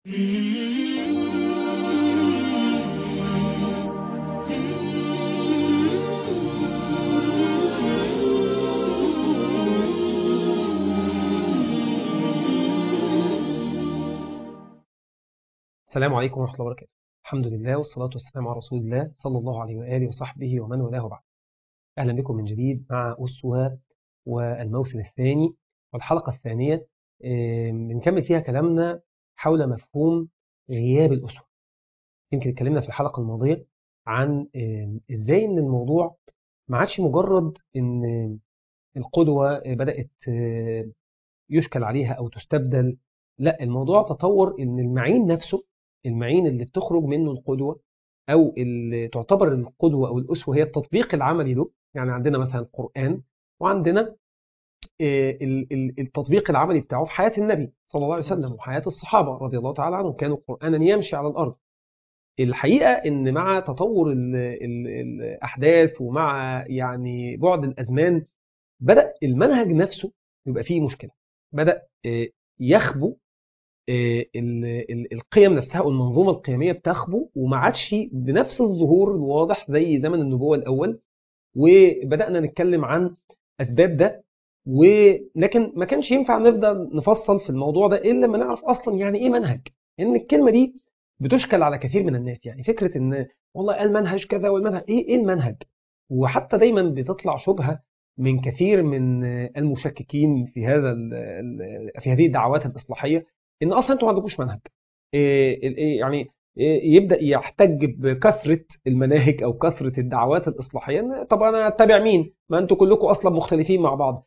السلام عليكم ورحمة الله وبركاته الحمد لله والصلاة والسلام على رسول الله صلى الله عليه وآله وصحبه ومن والاه بعد أهلا بكم من جديد مع أسوة والموسم الثاني والحلقة الثانية بنكمل فيها كلامنا حول مفهوم غياب الأسوة يمكن اتكلمنا في الحلقة الماضية عن إزاي إن الموضوع ما عادش مجرد إن القدوة بدأت يشكل عليها أو تستبدل لا الموضوع تطور إن المعين نفسه المعين اللي بتخرج منه القدوة أو اللي تعتبر القدوة أو الأسوة هي التطبيق العملي له يعني عندنا مثلا القرآن وعندنا التطبيق العملي بتاعه في حياة النبي صلى الله عليه وسلم وحياة الصحابة رضي الله تعالى عنهم كانوا قرآنا يمشي على الأرض الحقيقة إن مع تطور ال ال الأحداث ومع يعني بعد الأزمان بدأ المنهج نفسه يبقى فيه مشكلة بدأ يخبو القيم نفسها او المنظومه القيميه بتخبو وما عادش بنفس الظهور الواضح زي زمن النبوه الاول وبدانا نتكلم عن اسباب ده ولكن ما كانش ينفع نفضل نفصل في الموضوع ده الا لما نعرف اصلا يعني ايه منهج ان الكلمه دي بتشكل على كثير من الناس يعني فكره ان والله المنهج كذا والمنهج ايه ايه المنهج وحتى دايما بتطلع شبهه من كثير من المشككين في هذا في هذه الدعوات الاصلاحيه ان اصلا انتوا ما عندكوش منهج إيه يعني إيه يبدا يحتج بكثره المناهج او كثره الدعوات الاصلاحيه طب انا اتبع مين ما انتوا كلكم اصلا مختلفين مع بعض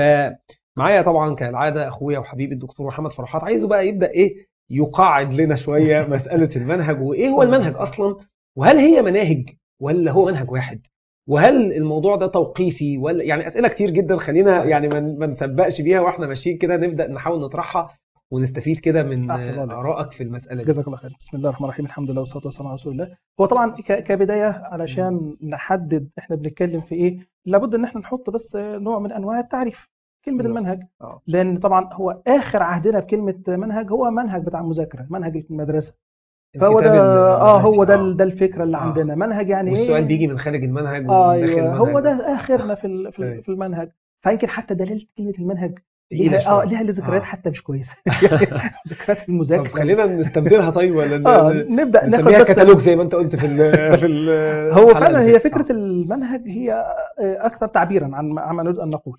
فمعايا طبعا كالعاده اخويا وحبيبي الدكتور محمد فرحات عايزه بقى يبدا ايه يقاعد لنا شويه مساله المنهج وايه هو المنهج اصلا وهل هي مناهج ولا هو منهج واحد وهل الموضوع ده توقيفي ولا يعني اسئله كتير جدا خلينا يعني ما نسبقش بيها واحنا ماشيين كده نبدا نحاول نطرحها ونستفيد كده من ارائك في المساله دي جزاك الله خير بسم الله الرحمن الرحيم الحمد لله والصلاه والسلام على رسول الله هو طبعا كبدايه علشان نحدد احنا بنتكلم في ايه لابد ان احنا نحط بس نوع من انواع التعريف كلمه المنهج لان طبعا هو اخر عهدنا بكلمه منهج هو منهج بتاع المذاكره منهج المدرسه فهو ده اه هو ده ده الفكره اللي عندنا منهج يعني ايه والسؤال بيجي من خارج المنهج ايوه المنهج هو ده اخرنا في في المنهج فيمكن حتى دلاله كلمه المنهج ليها اه ليها ذكريات آه. حتى مش كويسه ذكريات في المذاكره طب خلينا نستبدلها طيب ولا اه نبدا ناخد بس كتالوج زي ما انت قلت في ال في ال هو فعلا هي فكره آه. المنهج هي اكثر تعبيرا عن عما نريد ان نقول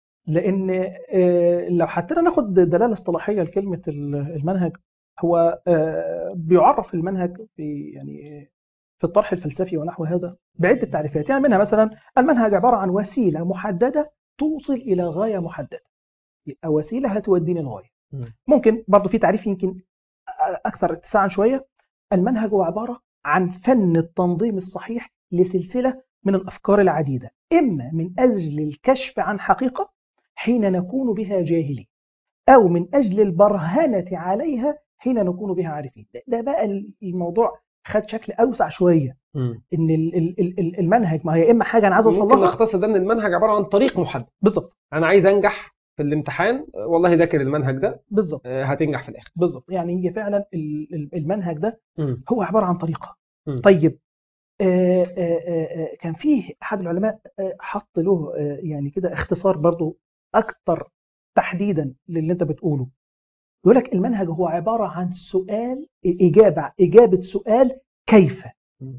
لان لو حتى ناخد دلاله اصطلاحيه لكلمه المنهج هو بيعرف المنهج في يعني في الطرح الفلسفي ونحو هذا بعده تعريفات يعني منها مثلا المنهج عباره عن وسيله محدده توصل الى غايه محدده يبقى وسيله هتوديني لغايه ممكن برضه في تعريف يمكن اكثر اتساعا شويه المنهج هو عباره عن فن التنظيم الصحيح لسلسله من الافكار العديده اما من اجل الكشف عن حقيقه حين نكون بها جاهلين او من اجل البرهنه عليها حين نكون بها عارفين ده بقى الموضوع خد شكل اوسع شويه م. ان المنهج ما هي اما حاجه انا عايز اوصل لها ممكن نختصر ده ان المنهج عباره عن طريق محدد بالظبط انا عايز انجح في الامتحان والله ذاكر المنهج ده بالظبط هتنجح في الاخر بالظبط يعني هي فعلا المنهج ده م. هو عباره عن طريقه م. طيب آآ آآ كان فيه احد العلماء حط له يعني كده اختصار برضو اكثر تحديدا للي انت بتقوله يقول لك المنهج هو عباره عن سؤال اجابه اجابه سؤال كيف م.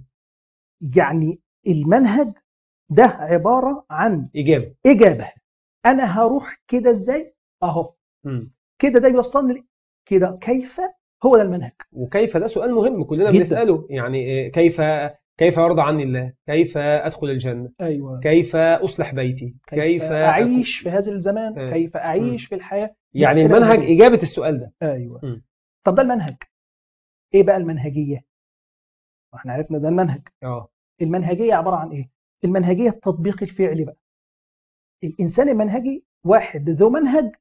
يعني المنهج ده عباره عن اجابه اجابه انا هروح كده ازاي اهو كده ده يوصلني كده كيف هو ده المنهج وكيف ده سؤال مهم كلنا جدا. بنساله يعني كيف كيف يرضى عني الله كيف ادخل الجنه أيوة. كيف اصلح بيتي كيف, كيف اعيش في هذا الزمان آه. كيف اعيش م. في الحياه يعني المنهج اجابه السؤال ده ايوه م. طب ده المنهج ايه بقى المنهجيه واحنا عرفنا ده المنهج اه المنهجيه عباره عن ايه المنهجيه التطبيق الفعلي بقى الإنسان المنهجي واحد ذو منهج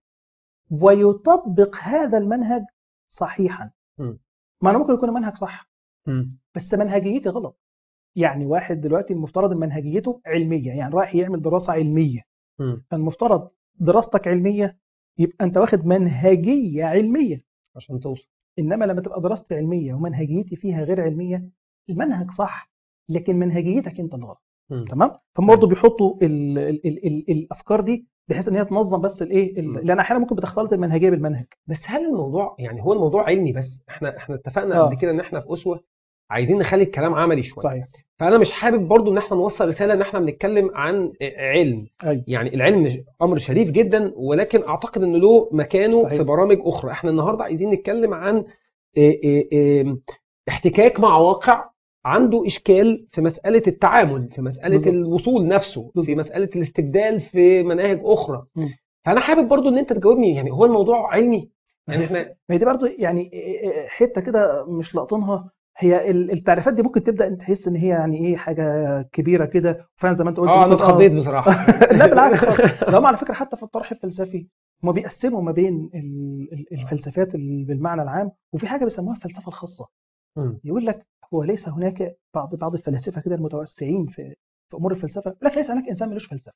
ويطبق هذا المنهج صحيحا م. ما أنا ممكن يكون المنهج صح م. بس منهجيتي غلط يعني واحد دلوقتي المفترض منهجيته علمية يعني رايح يعمل دراسة علمية م. فالمفترض دراستك علمية يبقى أنت واخد منهجية علمية عشان توصل انما لما تبقى دراستي علميه ومنهجيتي فيها غير علميه المنهج صح لكن منهجيتك انت اللي غلط مم. تمام فهم برضه بيحطوا ال ال ال ال الافكار دي بحيث ان هي تنظم بس الايه مم. ال- لان احيانا ممكن بتختلط المنهجيه بالمنهج بس هل الموضوع يعني هو الموضوع علمي بس احنا احنا اتفقنا آه. قبل كده ان احنا في اسوه عايزين نخلي الكلام عملي شويه صحيح فانا مش حابب برضو ان احنا نوصل رساله ان احنا بنتكلم عن علم ايوه يعني العلم امر شريف جدا ولكن اعتقد ان له مكانه صحيح. في برامج اخرى احنا النهارده عايزين نتكلم عن إيه إيه إيه احتكاك مع واقع عنده اشكال في مساله التعامل في مساله بالظبط. الوصول نفسه في بالظبط. مساله الاستبدال في مناهج اخرى مم. فانا حابب برضو ان انت تجاوبني يعني هو الموضوع علمي يعني احنا ما هي دي برضه يعني حته كده مش لاقطينها هي ال- التعريفات دي ممكن تبدا انت تحس ان هي يعني ايه حاجه كبيره كده فعلا زي ما انت قلت اه انا ممكن- اتخضيت بصراحه لا بالعكس خالص. ده هم على فكره حتى في الطرح الفلسفي هم بيقسموا ما بين ال- ال- الفلسفات ال- بالمعنى العام وفي حاجه بيسموها الفلسفه الخاصه مم. يقول لك هو ليس هناك بعض بعض الفلاسفه كده المتوسعين في في امور الفلسفه يقول لك ليس هناك انسان ملوش فلسفه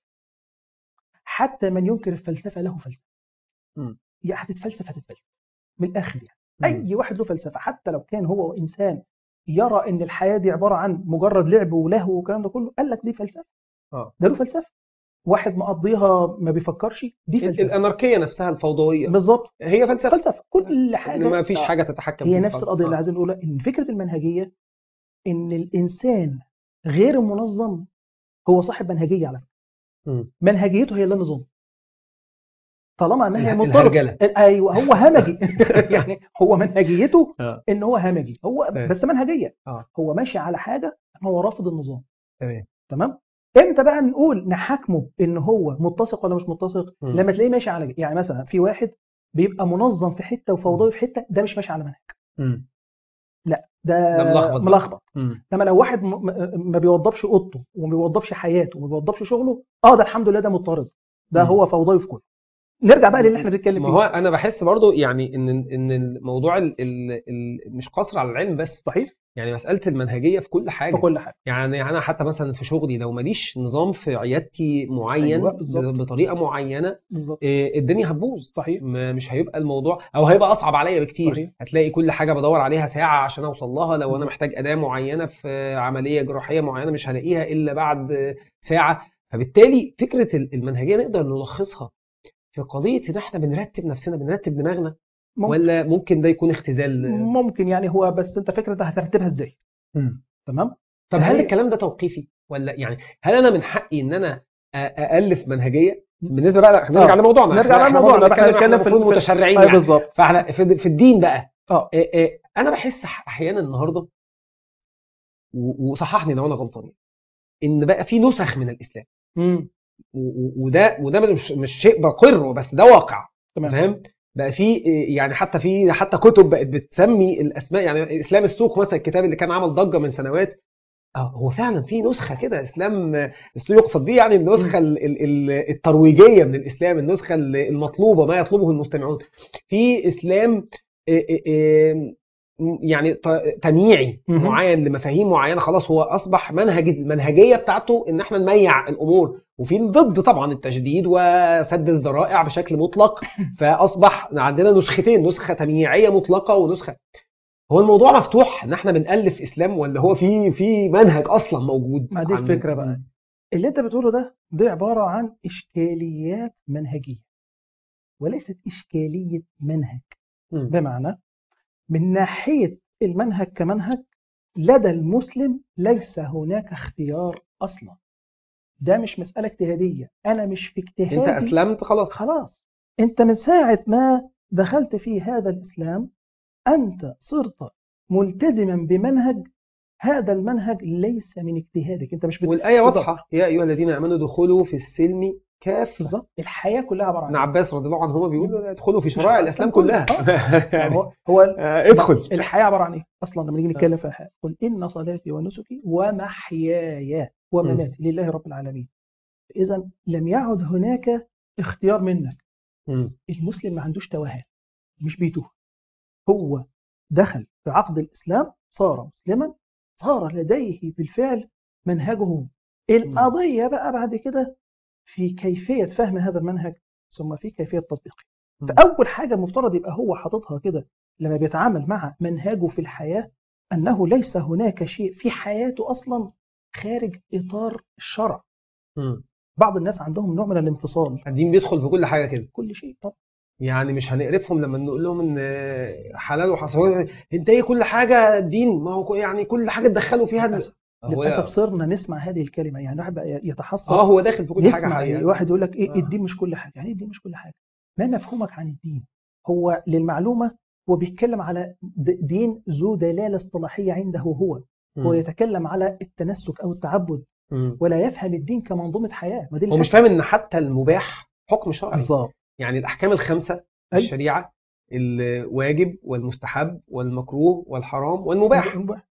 حتى من ينكر الفلسفه له فلسفه مم. يا هتتفلسف هتتفلسف من الاخر يعني مم. اي واحد له فلسفه حتى لو كان هو انسان يرى ان الحياه دي عباره عن مجرد لعب ولهو والكلام ده كله قال لك دي فلسفه اه ده له فلسفه واحد مقضيها ما بيفكرش دي ال- فلسفه الاناركيه نفسها الفوضويه بالظبط هي فلسفه فلسفه كل حاجه ان ما فيش آه. حاجه تتحكم هي فيها نفس خالص. القضيه اللي آه. عايزين نقولها ان فكره المنهجيه ان الانسان غير المنظم هو صاحب منهجيه على فكره مم. منهجيته هي اللي نظام طالما انها اله- مرتبطه الهرجله ايوه هو همجي يعني هو منهجيته آه. ان هو همجي هو آه. بس منهجيه آه. هو ماشي على حاجه هو رافض النظام تمام تمام امتى بقى نقول نحاكمه ان هو متسق ولا مش متسق مم. لما تلاقيه ماشي على يعني مثلا في واحد بيبقى منظم في حته وفوضوي في حته ده مش ماشي على منهج مم. ده ده ملخبط بقى. ملخبط مم. انما لو واحد م- م- ما بيوضبش اوضته وما بيوضبش حياته وما بيوضبش شغله اه ده الحمد لله ده مضطرد ده مم. هو فوضوي في كله نرجع بقى للي احنا بنتكلم ما فيه هو انا بحس برضو يعني ان ان الموضوع ال ال ال مش قاصر على العلم بس صحيح يعني مساله المنهجيه في كل حاجه في كل حاجه يعني انا حتى مثلا في شغلي لو ماليش نظام في عيادتي معين أيوة، بالظبط. بطريقه معينه بالظبط إيه، الدنيا هتبوظ صحيح ما- مش هيبقى الموضوع او هيبقى اصعب عليا بكتير صحيح. هتلاقي كل حاجه بدور عليها ساعه عشان اوصل لها لو انا بالظبط. محتاج اداه معينه في عمليه جراحيه معينه مش هلاقيها الا بعد ساعه فبالتالي فكره المنهجيه نقدر نلخصها في قضيه ان احنا بنرتب نفسنا بنرتب دماغنا ممكن, ولا ممكن ده يكون اختزال ممكن يعني هو بس انت فكره هترتبها ازاي مم. تمام طب هل هي- الكلام ده توقيفي ولا يعني هل انا من حقي ان انا أ- الف منهجيه بالنسبه بقى نرجع آه. لموضوعنا نرجع إحنا- إحنا لموضوعنا. برضه إحنا بنتكلم بنتكلم في المفروض ال- متشرعين اي يعني بالظبط فاحنا في في الدين بقى اه إيه إيه انا بحس ح- احيانا النهارده و- وصححني لو انا غلطان ان بقى في نسخ من الاسلام امم و- و- وده وده مش مش شيء بقره بس ده واقع تمام فاهم بقى في إيه، يعني حتى في حتى كتب بقت بتسمي الاسماء يعني اسلام السوق مثلا الكتاب اللي كان عمل ضجه من سنوات اه هو فعلا في نسخه كده اسلام السوق يقصد بيه يعني النسخه ال- ال- ال- الترويجيه من الاسلام النسخه ال- المطلوبه ما يطلبه المستمعون في اسلام إيه إيه إيه يعني ت- تمييعي مهم. معين لمفاهيم معينه خلاص هو اصبح منهج المنهجيه بتاعته ان احنا نميع الامور وفي ضد طبعا التجديد وسد الذرائع بشكل مطلق فاصبح عندنا نسختين نسخه تمييعيه مطلقه ونسخه هو الموضوع مفتوح ان احنا بنالف اسلام ولا هو في في منهج اصلا موجود ما دي عن- الفكره بقى اللي انت بتقوله ده دي عباره عن اشكاليات منهجيه وليست اشكاليه منهج مم. بمعنى من ناحيه المنهج كمنهج لدى المسلم ليس هناك اختيار اصلا ده مش مساله اجتهاديه انا مش في اجتهادي انت اسلمت خلاص خلاص انت من ساعة ما دخلت في هذا الإسلام أنت صرت ملتزما بمنهج هذا المنهج ليس من اجتهادك انت مش بت- والايه بالظبط. واضحه يا ايها الذين امنوا ادخلوا في السلم كافه بالظبط الحياة كلها عبارة ابن عن عباس رضي الله عنهما بيقول ادخلوا في شرائع شرائع الاسلام الإسلام كلها كلها. يعني هو, هو آه، ادخل الحياة عبارة عن ايه اصلا لما نيجي نتكلم في الحياة قل ان صلاتي ونسكي ومحياي ومماتي لله رب العالمين اذا لم يعد هناك اختيار منك مم. المسلم ما عندوش توهان مش بيتوه هو دخل في عقد الإسلام صار مسلما صار لديه بالفعل منهجه القضية بقى بعد كده في كيفية فهم هذا المنهج ثم في كيفية تطبيقه مم. فأول حاجة المفترض يبقى هو حاططها كده لما بيتعامل مع منهجه في الحياه انه ليس هناك شيء في حياته اصلا خارج اطار الشرع مم. بعض الناس عندهم نوع من الانفصال الدين بيدخل في كل حاجه كده كل شيء طبعا يعني مش هنقرفهم لما نقول لهم ان حلال وحرام انت ايه كل حاجه دين ما هو يعني كل حاجه تدخلوا فيها للأسف. هو للاسف صرنا نسمع هذه الكلمه يعني الواحد بقى يتحسر اه هو داخل في كل حاجه يسمع حقيقة. واحد يقول لك ايه آه. الدين مش كل حاجه يعني ايه الدين مش كل حاجه ما مفهومك عن الدين هو للمعلومه هو بيتكلم على د- دين ذو دلاله اصطلاحيه عنده هو هو مم. يتكلم على التنسك او التعبد مم. ولا يفهم الدين كمنظومه حياه ما دي هو مش فاهم ان حتى المباح حكم شرعي بالظبط يعني الاحكام الخمسه في أي. الشريعه الواجب والمستحب والمكروه والحرام والمباح مباح.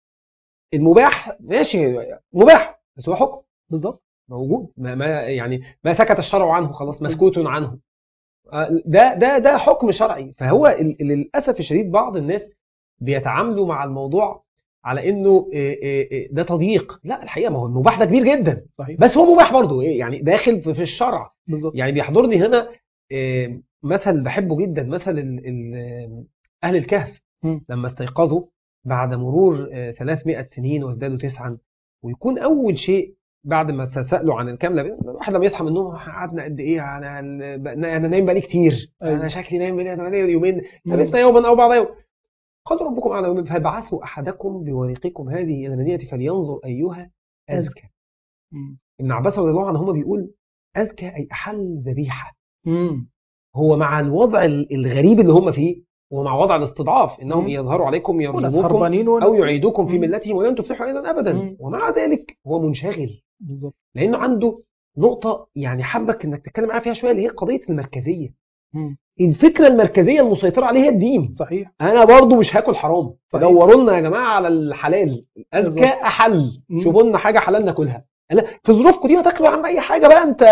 المباح ماشي مباح بس هو حكم بالظبط موجود ما, ما يعني ما سكت الشرع عنه خلاص مسكوت عنه آه، ده ده ده حكم شرعي فهو ال- للاسف الشديد بعض الناس بيتعاملوا مع الموضوع على انه إيه إيه إيه ده تضييق لا الحقيقه ما هو المباح ده كبير جدا صحيح بس هو مباح برضه إيه يعني داخل في في الشرع بالظبط يعني بيحضرني هنا إيه، مثل بحبه جدا مثل ال- ال- اهل الكهف مم. لما استيقظوا بعد مرور آه، 300 سنين وازدادوا تسعا ويكون اول شيء بعد ما سالوا عن الكامله الواحد لما يصحى من النوم قعدنا قد ايه انا انا نايم بقالي كتير أيوة. انا شكلي نايم بقالي أنا بقالي يومين مم. لبثنا يوما او بعض يوم قال ربكم اعلم بما- فابعثوا احدكم بورقكم هذه الى المدينه فلينظر ايها ازكى مم. ابن عباس رضي الله عنهما بيقول ازكى اي احل ذبيحه مم. هو مع الوضع ال- الغريب اللي هم فيه ومع وضع الاستضعاف انهم مم. يظهروا عليكم وناس يرجموكم هربانين ون- او يعيدوكم في مم. ملتهم ولن تفلحوا اذا ابدا مم. ومع ذلك هو منشغل بالظبط لانه عنده نقطه يعني حابك انك تتكلم معايا فيها شويه اللي هي قضيه المركزيه مم. الفكره المركزيه المسيطره عليها الدين صحيح انا برضو مش هاكل حرام صحيح. دوروا لنا يا جماعه على الحلال اذكى بالظبط. احل مم. شوفوا لنا حاجه حلال ناكلها لا في ظروفكم دي هتاكلوا يا عم اي حاجه بقى انت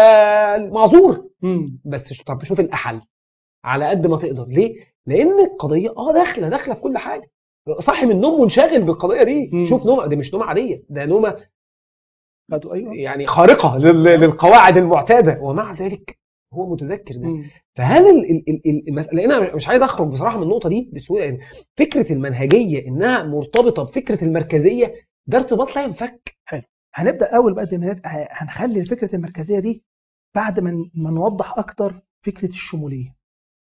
معذور مم. بس ش- طب شوف الاحل على قد ما تقدر ليه لان القضيه اه داخله داخله في كل حاجه صاحي من النوم منشغل بالقضيه دي مم. شوف نومه دي مش نومه عاديه ده نومه خدوا ايوه يعني خارقه لل- للقواعد المعتاده ومع ذلك هو متذكر ده مم. فهل ال ال ال ال المس- لان انا مش عايز اخرج بصراحه من النقطه دي بسهوله يعني فكره المنهجيه انها مرتبطه بفكره المركزيه ده ارتباط لا ينفك هنبدا اول بقى زي ما نبدأ- هنخلي فكره المركزيه دي بعد ما ن- ما نوضح اكتر فكره الشموليه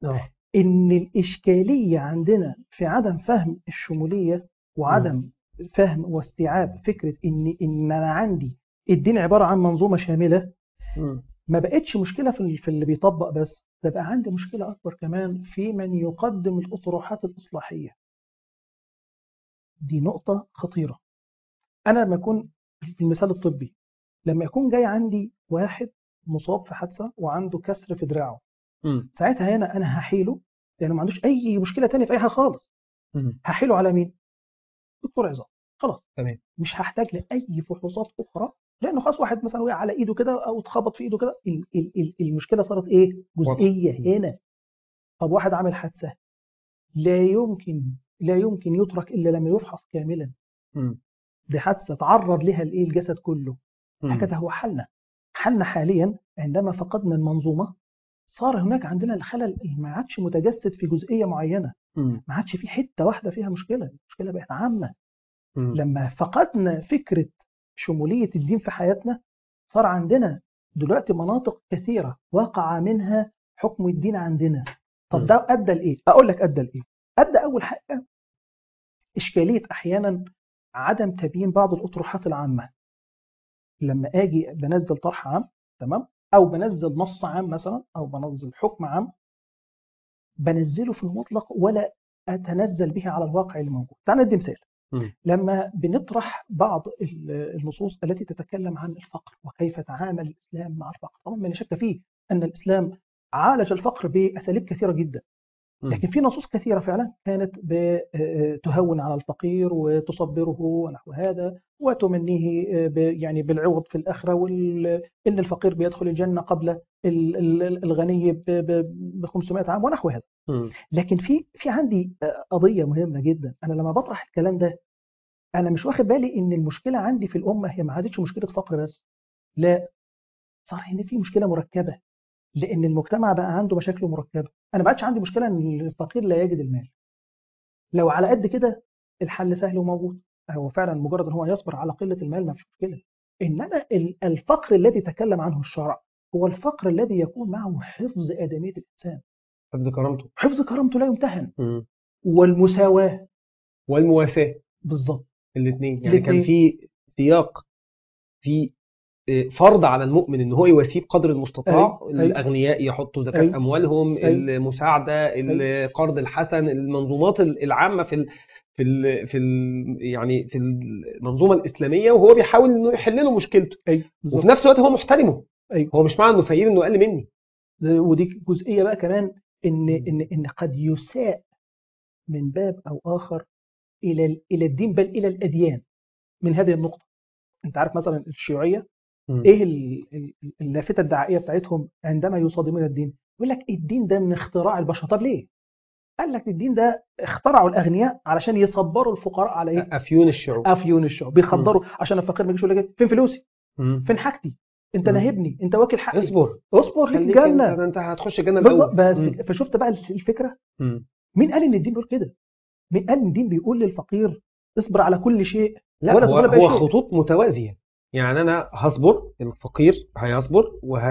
ان الاشكاليه عندنا في عدم فهم الشموليه وعدم فهم واستيعاب فكره ان ان انا عندي الدين عباره عن منظومه شامله مم. ما بقتش مشكله في ال- في اللي بيطبق بس ده بقى عندي مشكله اكبر كمان في من يقدم الاطروحات الاصلاحيه دي نقطه خطيره انا لما يكون في المثال الطبي لما يكون جاي عندي واحد مصاب في حادثه وعنده كسر في دراعه مم. ساعتها هنا انا هحيله لانه ما عندوش اي مشكله تانية في اي حاجه خالص مم. هحيله على مين؟ دكتور عظام خلاص تمام. مش هحتاج لاي فحوصات اخرى لانه خلاص واحد مثلا وقع على ايده كده او اتخبط في ايده كده ال- ال- ال- المشكله صارت ايه؟ جزئيه هنا طب واحد عامل حادثه لا يمكن لا يمكن يترك الا لما يفحص كاملا مم. دي حادثه تعرض لها الايه الجسد كله مم. هكذا هو حالنا حالنا حاليا عندما فقدنا المنظومه صار هناك عندنا الخلل ما عادش متجسد في جزئيه معينه مم. ما عادش في حته واحده فيها مشكله المشكله بقت عامه مم. لما فقدنا فكره شموليه الدين في حياتنا صار عندنا دلوقتي مناطق كثيره وقع منها حكم الدين عندنا طب م. ده ادى لايه اقول لك ادى لايه ادى اول حاجه اشكاليه احيانا عدم تبيين بعض الاطروحات العامه لما اجي بنزل طرح عام تمام او بنزل نص عام مثلا او بنزل حكم عام بنزله في المطلق ولا اتنزل به على الواقع اللي موجود تعال ندي مثال مم. لما بنطرح بعض ال- النصوص التي تتكلم عن الفقر وكيف تعامل الاسلام مع الفقر طبعا ما لا شك فيه ان الاسلام عالج الفقر باساليب كثيره جدا مم. لكن في نصوص كثيره فعلا كانت ب- تهون على الفقير وتصبره ونحو هذا وتمنيه ب- يعني بالعوض في الاخره وان الفقير بيدخل الجنه قبل ال- ال- الغني ب 500 عام ونحو هذا مم. لكن في في عندي قضيه مهمه جدا انا لما بطرح الكلام ده انا مش واخد بالي ان المشكله عندي في الامه هي ما عادتش مشكله فقر بس لا صار هنا في مشكله مركبه لان المجتمع بقى عنده مشاكل مركبه انا ما عادش عندي مشكله ان الفقير لا يجد المال لو على قد كده الحل سهل وموجود هو فعلا مجرد ان هو يصبر على قله المال ما فيش مشكله انما ال- الفقر الذي تكلم عنه الشرع هو الفقر الذي يكون معه حفظ ادميه الانسان حفظ كرامته حفظ كرامته لا يمتهن مم. والمساواه والمواساة بالظبط الاثنين يعني كان الاتنين. في سياق في آه، فرض على المؤمن ان هو يواسيه بقدر المستطاع أيوة. الاغنياء يحطوا زكاة أيوة. اموالهم أيوة. المساعدة القرض الحسن المنظومات العامة في ال في ال في ال يعني في المنظومة الإسلامية وهو بيحاول انه يحل له مشكلته ايوه بالظبط وفي نفس الوقت هو محترمه أيوة. هو مش معنى انه فقير انه اقل مني ودي جزئيه بقى كمان ان ان ان قد يساء من باب او اخر الى ال- الى الدين بل الى الاديان من هذه النقطه انت عارف مثلا الشيوعيه ايه ال- ال- اللافته الدعائيه بتاعتهم عندما يصادمون الدين يقول لك الدين ده من اختراع البشر طب ليه قال لك الدين ده اخترعوا الاغنياء علشان يصبروا الفقراء على ايه افيون الشعوب افيون الشعوب بيخدروا عشان الفقير ما يجيش يقول لك إيه؟ فين فلوسي مم. فين حاجتي انت مم. ناهبني انت واكل حقي اصبر اصبر ليك خليك انت الجنه ده انت هتخش الجنة بالظبط الاول بس مم. فشفت بقى الفكره مم. مين قال ان الدين بيقول كده مين قال ان الدين بيقول للفقير اصبر على كل شيء لا ولا هو, تقول بأي هو شيء. خطوط متوازية يعني أنا هصبر الفقير هيصبر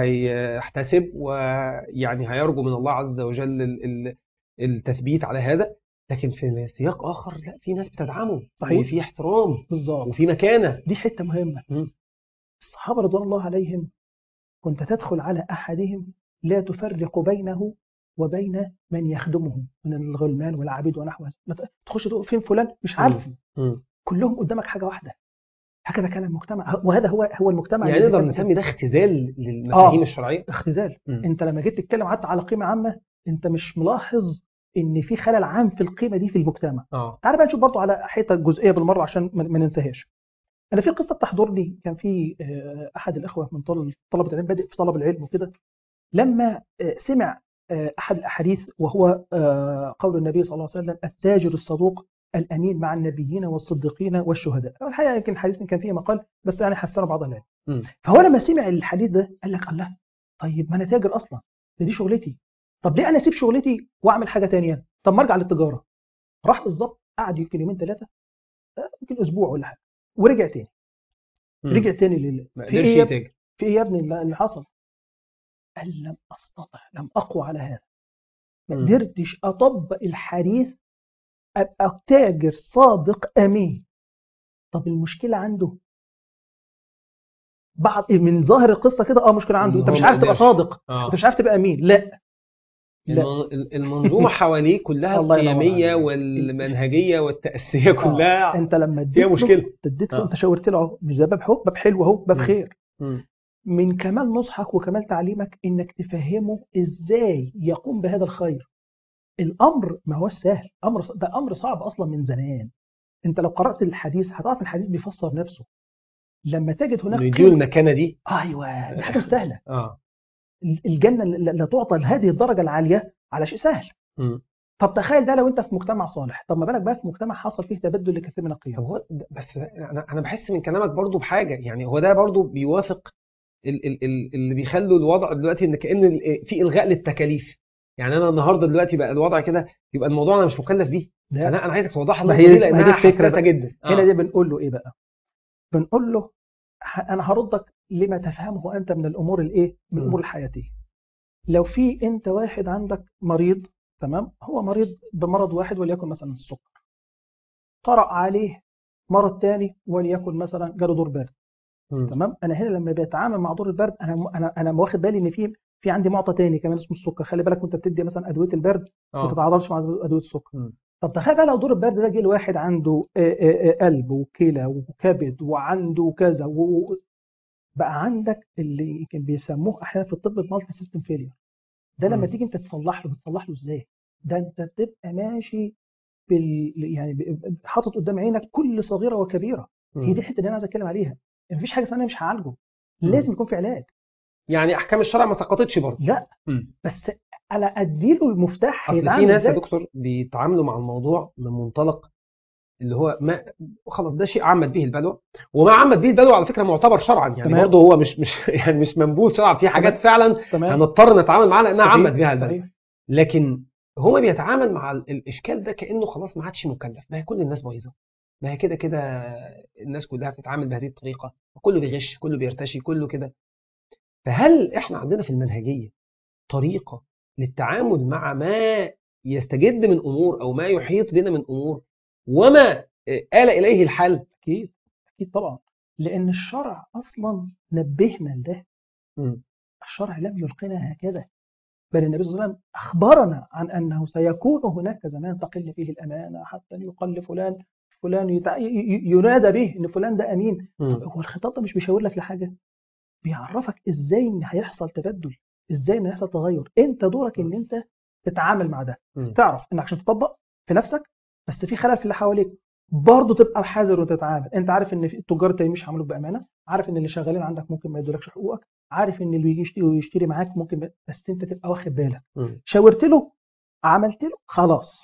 وهيحتسب ويعني هيرجو من الله عز وجل ال- ال- التثبيت على هذا لكن في سياق آخر لا في ناس بتدعمه صحيح. وفي احترام بالظبط وفي مكانة دي حته مهمه مم. الصحابه رضوان الله عليهم كنت تدخل على احدهم لا تفرق بينه وبين من يخدمه من الغلمان والعبيد ونحوه ما ت- تخش تقول فين فلان مش عارفه مم. كلهم قدامك حاجه واحده هكذا كان المجتمع وهذا هو هو المجتمع يعني اللي نقدر كان- نسمي ده اختزال للمفاهيم آه. الشرعية اختزال مم. انت لما جيت تتكلم حتى على قيمه عامه انت مش ملاحظ ان في خلل عام في القيمه دي في المجتمع اه تعال بقى نشوف برضو على حته جزئيه بالمره عشان ما ما ننساهاش انا في قصه بتحضرني كان في آه، احد الاخوه من طل- طلبه العلم بادئ في طلب العلم وكده لما آه، سمع آه، احد الاحاديث وهو آه، قول النبي صلى الله عليه وسلم التاجر الصدوق الامين مع النبيين والصديقين والشهداء الحقيقه يمكن الحديث كان فيه مقال بس يعني حسنه بعض العلم مم. فهو لما سمع الحديث ده قال لك الله طيب ما انا تاجر اصلا ده دي شغلتي طب ليه انا اسيب شغلتي واعمل حاجه تانية طب ما ارجع للتجاره راح بالظبط قعد يمكن يومين ثلاثه يمكن اسبوع ولا حاجه ورجع تاني مم. رجع تاني لل ما في قدرش ايه يا- يتاجر في ايه يا ابني اللي اللي حصل قال لم استطع لم اقوى على هذا ما مم. قدرتش اطبق الحديث ابقى تاجر صادق امين طب المشكله عنده بعض من ظاهر القصه كده اه مشكله عنده إن انت هو مش ما عارف تبقى قدرش. صادق اه انت مش عارف تبقى امين لا لا المن- المنظومة حواليه كلها الله ينور القيمية عليك. والمنهجية والتأسيسية كلها انت لما اديت فيها له- مشكلة انت اديت له آه. انت شاورت له اهو مش ده باب حب باب حلو اهو باب مم. خير مم. من كمال نصحك وكمال تعليمك انك تفهمه ازاي يقوم بهذا الخير الامر ما هو سهل امر ص- ده امر صعب اصلا من زمان انت لو قرات الحديث هتعرف الحديث بيفسر نفسه لما تجد هناك انه يديله قيمة- المكانة دي ايوه دي حاجه مش سهله اه الجنه لا لا تعطى لهذه الدرجه العاليه على شيء سهل مم. طب تخيل ده لو انت في مجتمع صالح طب ما بالك بقى في مجتمع حصل فيه تبدل لكثير من طب القيم هو ده- بس انا انا بحس من كلامك برضو بحاجة يعني هو ده برضو بيوافق ال ال ال اللي بيخلوا الوضع دلوقتي ان كأن ال- في الغاء للتكاليف يعني انا النهارده دلوقتي بقى الوضع كده يبقى الموضوع انا مش مكلف بيه ده فانا انا عايزك توضح ما النقطة هي- دي ما هي لانها دي الفكرة حساسة بقى. جدا هنا آه. دي بنقول له ايه بقى بنقول له ه- انا هردك لما تفهمه انت من الامور الايه من م. الامور الحياتيه لو في انت واحد عندك مريض تمام هو مريض بمرض واحد وليكن مثلا السكر طرأ عليه مرض تاني وليكن مثلا جاله دور برد مم. تمام انا هنا لما بتعامل مع دور البرد انا انا انا واخد بالي ان في في عندي معطى تاني كمان اسمه السكر خلي بالك وانت بتدي مثلا ادويه البرد ما اه تتعاضدش مع ادويه السكر مم. طب تخيل بقى لو دور البرد ده جه لواحد عنده آه، آه، آه، قلب وكلى وكبد وعنده كذا و... و- بقى عندك اللي يمكن بيسموه احيانا في الطب المالتي سيستم فيلير ده لما مم. تيجي انت تصلح له بتصلح له ازاي؟ ده انت بتبقى ماشي بال... يعني ب- حاطط قدام عينك كل صغيره وكبيره هي دي الحته اللي انا عايز اتكلم عليها مفيش حاجه اسمها أنا مش هعالجه لازم يكون في علاج يعني احكام الشرع ما سقطتش برضه لا مم. بس انا اديله المفتاح اصل هيتعامل في ناس يا إزاي؟ دكتور بيتعاملوا مع الموضوع من منطلق اللي هو ما خلاص ده شيء عمت به البلوى وما عمت به البلوى على فكره معتبر شرعا يعني تمام. برضه هو مش مش يعني مش منبوذ شرعا في حاجات فعلا تمام هنضطر نتعامل معاها لانها صحيح، عمت بها البلوى صحيح لكن هو بيتعامل مع ال- الاشكال ده كانه خلاص ما عادش مكلف ما هي كل الناس بايظه ما هي كده كده الناس كلها بتتعامل بهذه الطريقه وكله بيغش كله بيرتشي كله كده فهل احنا عندنا في المنهجيه طريقه للتعامل مع ما يستجد من امور او ما يحيط بنا من امور وما آل اليه الحال اكيد اكيد طبعا لان الشرع اصلا نبهنا لده مم. الشرع لم يلقنا هكذا بل النبي صلى الله عليه وسلم اخبرنا عن انه سيكون هناك زمان تقل فيه الامانه حتى يقل فلان فلان يتع... ي- ي- ينادى به ان فلان ده امين مم. هو الخطاب ده مش بيشاور لك لحاجه بيعرفك ازاي ان هيحصل تبدل ازاي ان هيحصل تغير انت دورك ان انت تتعامل مع ده مم. تعرف انك عشان تطبق في نفسك بس في خلل في اللي حواليك برضه تبقى حذر وتتعامل انت عارف ان في التجار التانيين مش هيعملوك بامانه عارف ان اللي شغالين عندك ممكن ما يدولكش حقوقك عارف ان اللي بيجي يشتري ويشتري معاك ممكن ما... بس انت تبقى واخد بالك مم. شاورت له عملت له خلاص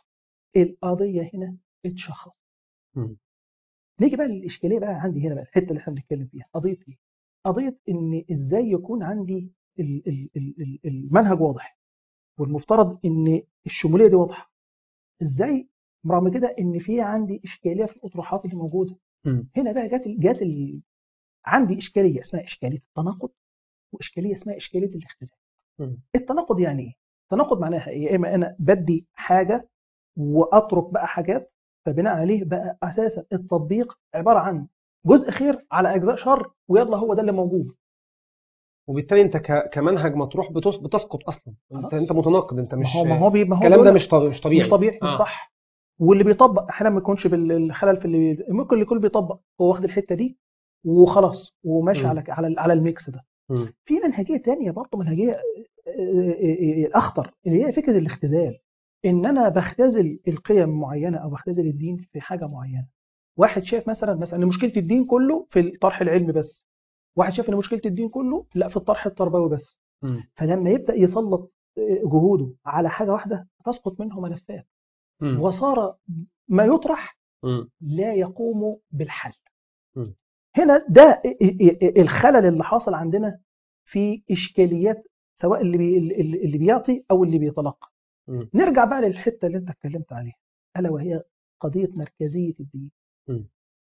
القضيه هنا اتشخص مم. نيجي بقى للاشكاليه بقى عندي هنا بقى الحته اللي احنا بنتكلم فيها قضيه ايه؟ قضيه ان ازاي يكون عندي ال- ال- ال- ال- المنهج واضح والمفترض ان الشموليه دي واضحه ازاي رغم كده ان في عندي اشكاليه في الاطروحات اللي موجوده مم. هنا بقى جت جت ال... عندي اشكاليه اسمها اشكاليه التناقض واشكاليه اسمها اشكاليه الاختلاف مم. التناقض يعني ايه؟ التناقض معناها ايه؟ يا اما انا بدي حاجه واترك بقى حاجات فبناء عليه بقى اساسا التطبيق عباره عن جزء خير على اجزاء شر ويلا هو ده اللي موجود وبالتالي انت ك- كمنهج مطروح بتس- بتسقط اصلا انت خلاص. انت مطناقض انت مش ما هو ما هو بي ما هو الكلام ده بيقول مش طبيعي مش طبيعي مش طبيعي مش آه. صح واللي بيطبق احيانا ما يكونش بالخلل في اللي ممكن اللي يكون بيطبق هو واخد الحته دي وخلاص وماشي مم. على على على الميكس ده مم. في منهجيه تانية برضه منهجيه آه، آه، آه، الاخطر اللي هي فكره الاختزال ان انا بختزل القيم معينه او بختزل الدين في حاجه معينه واحد شايف مثلا مثلا ان مشكله الدين كله في الطرح العلمي بس واحد شايف ان مشكله الدين كله لا في الطرح التربوي بس مم. فلما يبدا يسلط آه، جهوده على حاجه واحده تسقط منه ملفات مم. وصار ما يطرح مم. لا يقوم بالحل مم. هنا ده الخلل اللي حاصل عندنا في اشكاليات سواء اللي بي اللي اللي بيعطي او اللي بيتلقى مم. نرجع بقى للحته اللي انت اتكلمت عليها الا وهي قضيه مركزيه الدين مم.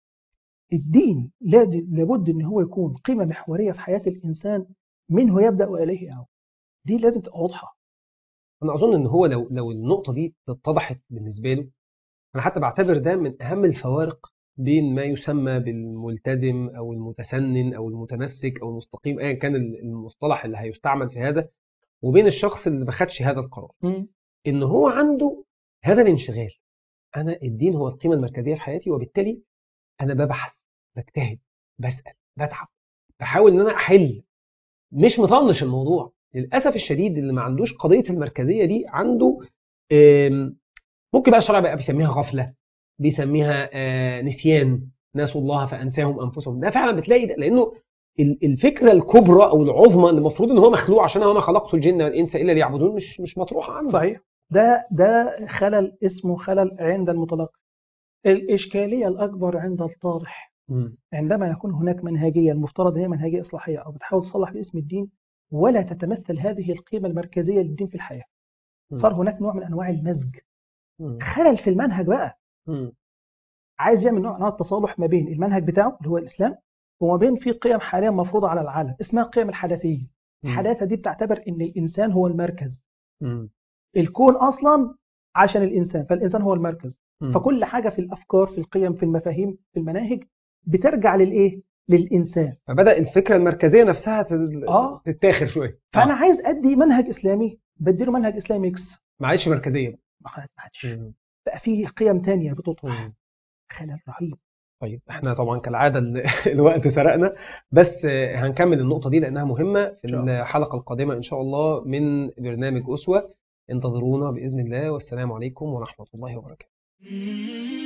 الدين لا- لابد ان هو يكون قيمه محوريه في حياه الانسان منه يبدا واليه يعود دي لازم تبقى واضحه انا اظن ان هو لو لو النقطه دي اتضحت بالنسبه له انا حتى بعتبر ده من اهم الفوارق بين ما يسمى بالملتزم او المتسنن او المتمسك او المستقيم ايا كان المصطلح اللي هيستعمل في هذا وبين الشخص اللي ما خدش هذا القرار ان هو عنده هذا الانشغال انا الدين هو القيمه المركزيه في حياتي وبالتالي انا ببحث بجتهد بسال بتعب بحاول ان انا احل مش مطنش الموضوع للاسف الشديد اللي ما عندوش قضيه المركزيه دي عنده آم، ممكن بقى الشرع بقى بيسميها غفله بيسميها آه، نسيان ناسوا الله فانساهم انفسهم ده فعلا بتلاقي ده لانه ال- الفكره الكبرى او العظمى اللي المفروض ان هو مخلوق عشان وما خلقت الجن والانس الا ليعبدون مش مش مطروحه عنه صحيح ده ده خلل اسمه خلل عند المتلقي الاشكاليه الاكبر عند الطارح مم. عندما يكون هناك منهجيه المفترض هي منهجيه اصلاحيه او بتحاول تصلح باسم الدين ولا تتمثل هذه القيمه المركزيه للدين في الحياه مم. صار هناك نوع من انواع المزج مم. خلل في المنهج بقى مم. عايز يعمل نوع من انواع التصالح ما بين المنهج بتاعه اللي هو الاسلام وما بين في قيم حاليا مفروضه على العالم اسمها القيم الحداثيه الحداثه دي بتعتبر ان الانسان هو المركز مم. الكون اصلا عشان الانسان فالانسان هو المركز مم. فكل حاجه في الافكار في القيم في المفاهيم في المناهج بترجع للايه للانسان فبدا الفكره المركزيه نفسها تت- آه. تتاخر شويه فانا آه. عايز ادي منهج اسلامي بديله منهج اسلامي اكس ما عادش مركزيه بقى. ما عادش مم. بقى فيه قيم تانية بتطرح مم. خلل رهيب طيب احنا طبعا كالعاده ال- الوقت سرقنا بس آه، هنكمل النقطه دي لانها مهمه في إن شاء الله. الحلقه القادمه ان شاء الله من برنامج اسوه انتظرونا باذن الله والسلام عليكم ورحمه الله وبركاته